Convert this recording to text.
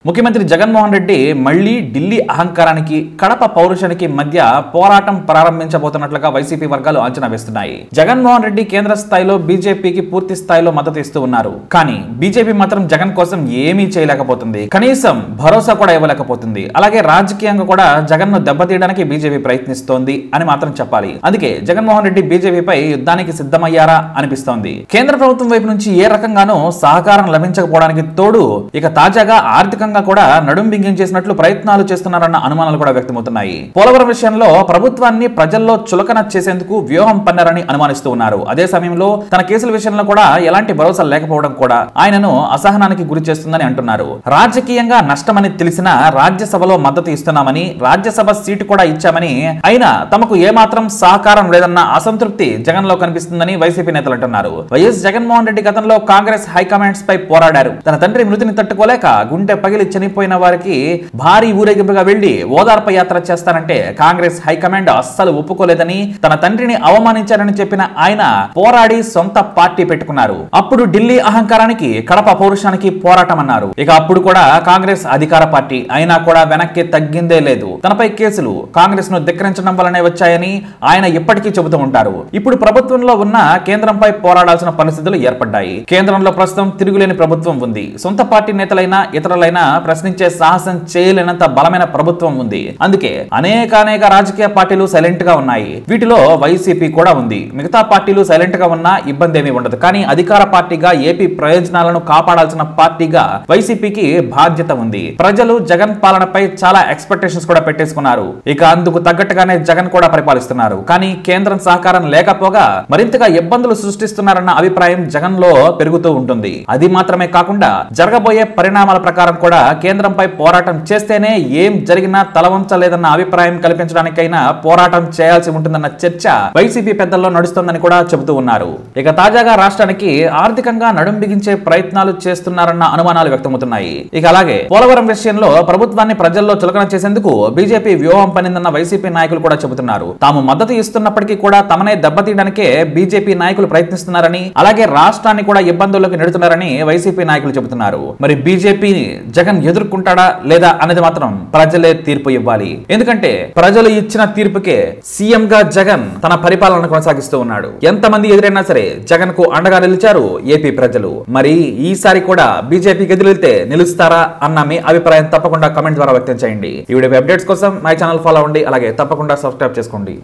ముఖ్యమంత్రి జగన్మోహన్ రెడ్డి మళ్లీ ఢిల్లీ అహంకారానికి కడప పౌరుషానికి మధ్య పోరాటం ప్రారంభించబోతున్నట్లుగా వైసీపీ వర్గాలు అంచనా వేస్తున్నాయి జగన్మోహన్ రెడ్డి కేంద్ర స్థాయిలో బీజేపీకి పూర్తి స్థాయిలో మద్దతు ఇస్తూ ఉన్నారు కానీ బీజేపీ మాత్రం జగన్ కోసం ఏమీ చేయలేకపోతుంది కనీసం భరోసా కూడా ఇవ్వలేకపోతుంది అలాగే రాజకీయంగా కూడా జగన్ ను దెబ్బతీయడానికి బీజేపీ ప్రయత్నిస్తోంది అని మాత్రం చెప్పాలి అందుకే జగన్మోహన్ రెడ్డి బీజేపీపై యుద్ధానికి సిద్ధమయ్యారా అనిపిస్తోంది కేంద్ర ప్రభుత్వం వైపు నుంచి ఏ రకంగానూ సహకారం లభించకపోవడానికి తోడు ఇక తాజాగా ఆర్థికంగా కూడా నడుం బిగించేసినట్లు ప్రయత్నాలు చేస్తున్నారన్న అనుమానాలు కూడా వ్యక్తమవుతున్నాయి పోలవరం విషయంలో ప్రభుత్వాన్ని ప్రజల్లో చులకన చేసేందుకు వ్యూహం పన్నారని అనుమానిస్తూ ఉన్నారు అదే సమయంలో తన కేసుల విషయంలో కూడా ఎలాంటి భరోసా లేకపోవడం కూడా ఆయనను అసహనానికి గురి చేస్తుందని అంటున్నారు రాజకీయంగా నష్టమని తెలిసినా రాజ్యసభలో మద్దతు ఇస్తున్నామని రాజ్యసభ సీటు కూడా ఇచ్చామని అయినా తమకు ఏమాత్రం సహకారం లేదన్న అసంతృప్తి జగన్ లో కనిపిస్తుందని వైసీపీ నేతలు అంటున్నారు వైఎస్ జగన్మోహన్ రెడ్డి గతంలో కాంగ్రెస్ హైకమాండ్స్ పై పోరాడారు తన తండ్రి మృతిని తట్టుకోలేక గుండె పగిలి చనిపోయిన వారికి భారీ ఊరేగింపుగా వెళ్లి ఓదార్ప యాత్ర చేస్తానంటే కాంగ్రెస్ హైకమాండ్ అస్సలు ఒప్పుకోలేదని తన తండ్రిని అవమానించారని చెప్పిన ఆయన పోరాడి సొంత పార్టీ పెట్టుకున్నారు అప్పుడు ఢిల్లీ అహంకారానికి కడప పౌరుషానికి పోరాటం అన్నారు ఇక అప్పుడు కూడా కాంగ్రెస్ అధికార పార్టీ అయినా కూడా వెనక్కి తగ్గిందే లేదు తనపై కేసులు కాంగ్రెస్ ను ధిక్కరించడం వల్లనే వచ్చాయని ఆయన ఇప్పటికీ చెబుతూ ఉంటారు ఇప్పుడు ప్రభుత్వంలో ఉన్న కేంద్రంపై పోరాడాల్సిన పరిస్థితులు ఏర్పడ్డాయి కేంద్రంలో ప్రస్తుతం తిరుగులేని ప్రభుత్వం ఉంది సొంత పార్టీ నేతలైనా ఇతరులైనా ప్రశ్నించే సాహసం చేయలేనంత బలమైన ప్రభుత్వం ఉంది అందుకే అనేక అనేక రాజకీయ పార్టీలు సైలెంట్ గా ఉన్నాయి వీటిలో వైసీపీ కూడా ఉంది మిగతా పార్టీలు సైలెంట్ గా ఉన్నా ఇబ్బంది ఏమీ ఉండదు కానీ అధికార పార్టీగా ఏపీ ప్రయోజనాలను కాపాడాల్సిన పార్టీగా వైసీపీకి బాధ్యత ఉంది ప్రజలు జగన్ పాలనపై చాలా ఎక్స్పెక్టేషన్స్ కూడా పెట్టేసుకున్నారు ఇక అందుకు తగ్గట్టుగానే జగన్ కూడా పరిపాలిస్తున్నారు కానీ కేంద్రం సహకారం లేకపోగా మరింతగా ఇబ్బందులు సృష్టిస్తున్నారన్న అభిప్రాయం జగన్ లో పెరుగుతూ ఉంటుంది అది మాత్రమే కాకుండా జరగబోయే పరిణామాల ప్రకారం కూడా కేంద్రంపై పోరాటం చేస్తేనే ఏం జరిగినా తలవంచలేదన్న అభిప్రాయం కల్పించడానికైనా పోరాటం చేయాల్సి ఉంటుందన్న చర్చ వైసీపీ పెద్దల్లో నడుస్తోందని కూడా చెబుతూ ఉన్నారు ఇక తాజాగా రాష్ట్రానికి ఆర్థికంగా నడుం బిగించే ప్రయత్నాలు చేస్తున్నారన్న అనుమానాలు వ్యక్తమవుతున్నాయి ఇక అలాగే పోలవరం విషయంలో ప్రభుత్వాన్ని ప్రజల్లో చులకన చేసేందుకు బీజేపీ వ్యూహం పనిందన్న వైసీపీ నాయకులు కూడా చెబుతున్నారు తాము మద్దతు ఇస్తున్నప్పటికీ కూడా తమనే దెబ్బతీయడానికే బీజేపీ నాయకులు ప్రయత్నిస్తున్నారని అలాగే రాష్ట్రాన్ని కూడా ఇబ్బందుల్లోకి నెడుతున్నారని వైసీపీ నాయకులు చెబుతున్నారు మరి బీజేపీని జగన్ ఎదుర్కొంటాడా లేదా అనేది మాత్రం ప్రజలే తీర్పు ఇవ్వాలి ఎందుకంటే ప్రజలు ఇచ్చిన తీర్పుకే సీఎం గా జగన్ తన పరిపాలన కొనసాగిస్తూ ఉన్నాడు ఎంతమంది ఎదురైనా సరే జగన్ కు అండగా నిలిచారు ఏపీ ప్రజలు మరి ఈసారి కూడా బీజేపీకి ఎదురెళ్తే నిలుస్తారా అన్న మీ అభిప్రాయం తప్పకుండా కమెంట్ ద్వారా వ్యక్తం చేయండి ఈ వీడియో అప్డేట్స్ కోసం మై ఛానల్ ఫాలో అవ్వండి అలాగే తప్పకుండా సబ్స్క్రైబ్ చేసుకోండి